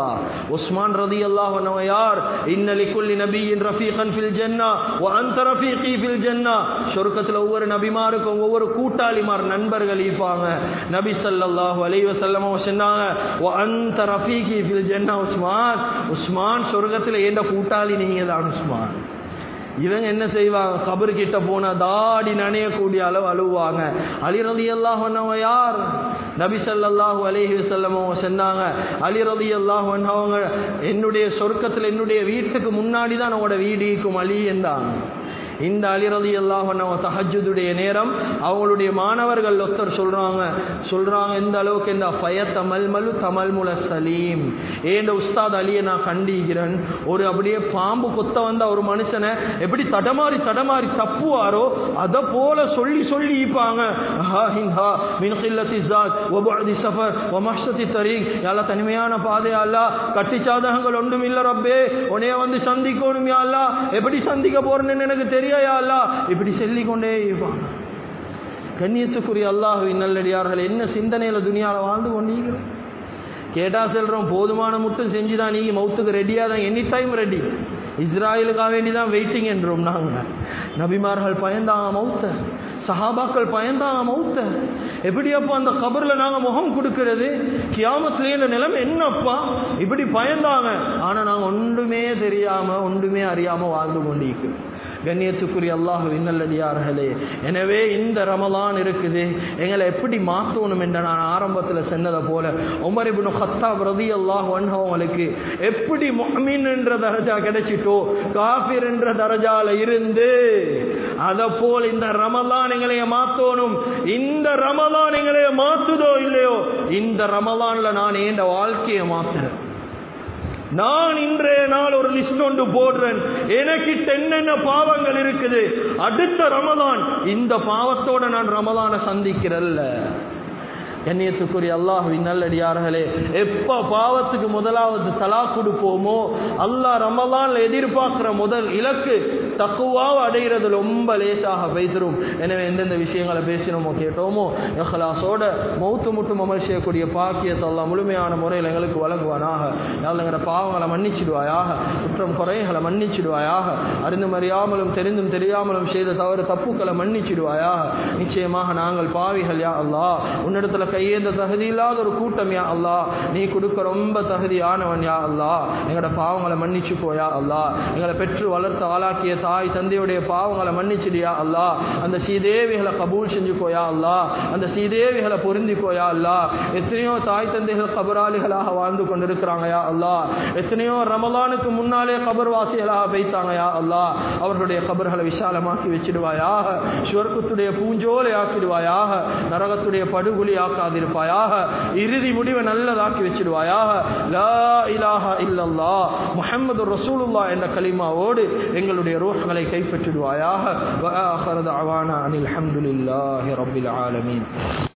உஸ்மான் ரதி அல்லாஹ் யார் இன்னலி குல்லி நபியின் ரஃபீகன் ஃபில் ஜன்னா வ அந்த ரஃபீகி ஃபில் ஜன்னா சொர்க்கத்துல ஒவ்வொரு நபிமாருக்கும் ஒவ்வொரு கூட்டாளிமார் நண்பர்கள் இருப்பாங்க நபி ஸல்லல்லாஹு அலைஹி வஸல்லம் சொன்னாங்க வ அந்த ரஃபீகி ஃபில் ஜன்னா உஸ்மான் உஸ்மான் சொர்க்கத்துல ஏண்ட கூட்டாளி நீங்க தான் உஸ்மான் இவங்க என்ன செய்வாங்க கபரு கிட்ட போனா தாடி நனையக்கூடிய அளவு அழுவாங்க அலி ரதி அல்லாஹ் யார் நபி ஸல்லல்லாஹு அலைஹி வஸல்லம் அவங்க சொன்னாங்க அலி ரதி அல்லாஹ் அவங்க என்னுடைய சொர்க்கத்தில் என்னுடைய வீட்டுக்கு முன்னாடி தான் அவங்களோட வீடு இருக்கும் அலி என்றாங்க இந்த அலிரதி அல்லாஹ் தஹஜுடைய நேரம் அவங்களுடைய மாணவர்கள் ஒருத்தர் சொல்றாங்க சொல்றாங்க இந்த அளவுக்கு இந்த ஃபய தமல் மலு தமல் முல சலீம் ஏண்ட உஸ்தாத் அலியை நான் கண்டிக்கிறேன் ஒரு அப்படியே பாம்பு கொத்த வந்த ஒரு மனுஷனை எப்படி தடமாறி தடமாறி தப்புவாரோ அதை போல சொல்லி சொல்லி ஈப்பாங்க ஹா ஹின்ஹா மின் கில்லத்தி ஜாத் ஒபதி சஃபர் ஒமஷதி தரீக் யால தனிமையான பாதை அல்லா கட்டி சாதகங்கள் ஒன்றும் இல்ல ரப்பே உனைய வந்து சந்திக்கணும் யா அல்லா எப்படி சந்திக்க போறேன்னு எனக்கு தெரியும் தெரியா அல்லா இப்படி சொல்லிக்கொண்டே இருப்பாங்க கண்ணியத்துக்குரிய அல்லாஹுவின் நல்லடியார்கள் என்ன சிந்தனையில துணியால வாழ்ந்து கொண்டீங்க கேட்டா செல்றோம் போதுமான மட்டும் செஞ்சுதான் நீங்க மௌத்துக்கு ரெடியா தான் எனி டைம் ரெடி இஸ்ராயலுக்காக வேண்டி தான் வெயிட்டிங் என்றோம் நாங்க நபிமார்கள் பயந்தாங்க மௌத்த சஹாபாக்கள் பயந்தாங்க மௌத்த எப்படி அப்பா அந்த கபர்ல நாங்க முகம் கொடுக்கிறது கியாமத்திலே இந்த நிலைமை என்னப்பா இப்படி பயந்தாங்க ஆனா நாங்க ஒன்றுமே தெரியாம ஒன்றுமே அறியாம வாழ்ந்து கொண்டிருக்கிறோம் கண்ணியத்துக்குரிய அல்லாஹ் இன்னல்லடியார்களே எனவே இந்த ரமலான் இருக்குது எங்களை எப்படி மாற்றணும் என்ற நான் ஆரம்பத்தில் சொன்னதை போல உமர் இப்னு ஹத்தாப் ரதி அல்லாஹ் அவங்களுக்கு எப்படி முஹ்மின் என்ற தரஜா கிடைச்சிட்டோ காஃபிர் என்ற தரஜால இருந்து அதை போல் இந்த ரமலான் எங்களைய மாற்றணும் இந்த ரமலான் எங்களைய மாத்துதோ இல்லையோ இந்த ரமலான்ல நான் ஏண்ட வாழ்க்கையை மாத்துறேன் நான் இன்றைய நாள் ஒரு லிஸ்ட் ஒன்று போடுறேன் எனக்கிட்ட என்னென்ன பாவங்கள் இருக்குது அடுத்த ரமதான் இந்த பாவத்தோட நான் ரமதான சந்திக்கிறல்ல கண்ணியத்துக்குரிய அல்லாஹுவின் நல்லடியார்களே எப்ப பாவத்துக்கு முதலாவது தலா கொடுப்போமோ அல்லாஹ் ரமலான்ல எதிர்பார்க்கிற முதல் இலக்கு தக்குவாவை அடைகிறது ரொம்ப லேசாக பேசுறோம் எனவே எந்தெந்த விஷயங்களை பேசினோமோ கேட்டோமோ எஹ்லாசோட மௌத்து முட்டும் அமல் செய்யக்கூடிய பாக்கியத்தை எல்லாம் முழுமையான முறையில் எங்களுக்கு வழங்குவானாக யாழ் எங்களோட பாவங்களை மன்னிச்சிடுவாயாக குற்றம் குறைகளை மன்னிச்சிடுவாயாக அறிந்தும் அறியாமலும் தெரிந்தும் தெரியாமலும் செய்த தவறு தப்புக்களை மன்னிச்சிடுவாயாக நிச்சயமாக நாங்கள் பாவிகள் யா அல்லா உன்னிடத்துல கையேந்த தகுதி இல்லாத ஒரு கூட்டம் யா அல்லா நீ கொடுக்க ரொம்ப தகுதியானவன் யா அல்லா எங்களோட பாவங்களை மன்னிச்சு போயா அல்லா எங்களை பெற்று வளர்த்து ஆளாக்கிய தாய் தந்தையுடைய பாவங்களை மன்னிச்சிடியா அல்லா அந்த சீதேவிகளை கபூல் செஞ்சுக்கோயா அல்லா அந்த சீதேவிகளை பொருந்திக்கோயா அல்லா எத்தனையோ தாய் தந்தைகள் கபராளிகளாக வாழ்ந்து கொண்டிருக்கிறாங்கயா அல்லா எத்தனையோ ரமலானுக்கு முன்னாலே கபர்வாசிகளாக வைத்தாங்கயா அல்லா அவர்களுடைய கபர்களை விசாலமாக்கி வச்சிடுவாயாக சுவர்க்கத்துடைய பூஞ்சோலை ஆக்கிடுவாயாக நரகத்துடைய படுகொலி ஆக்காதிருப்பாயாக இறுதி முடிவை நல்லதாக்கி வச்சிடுவாயாக லா இலாஹா இல்லல்லா முஹம்மது ரசூலுல்லா என்ற கலிமாவோடு எங்களுடைய ரூஹ்களை கைப்பற்றிடுவாயாக வஆஹிரு தஅவானா அனில் ஹம்துலில்லாஹி ரப்பில் ஆலமீன்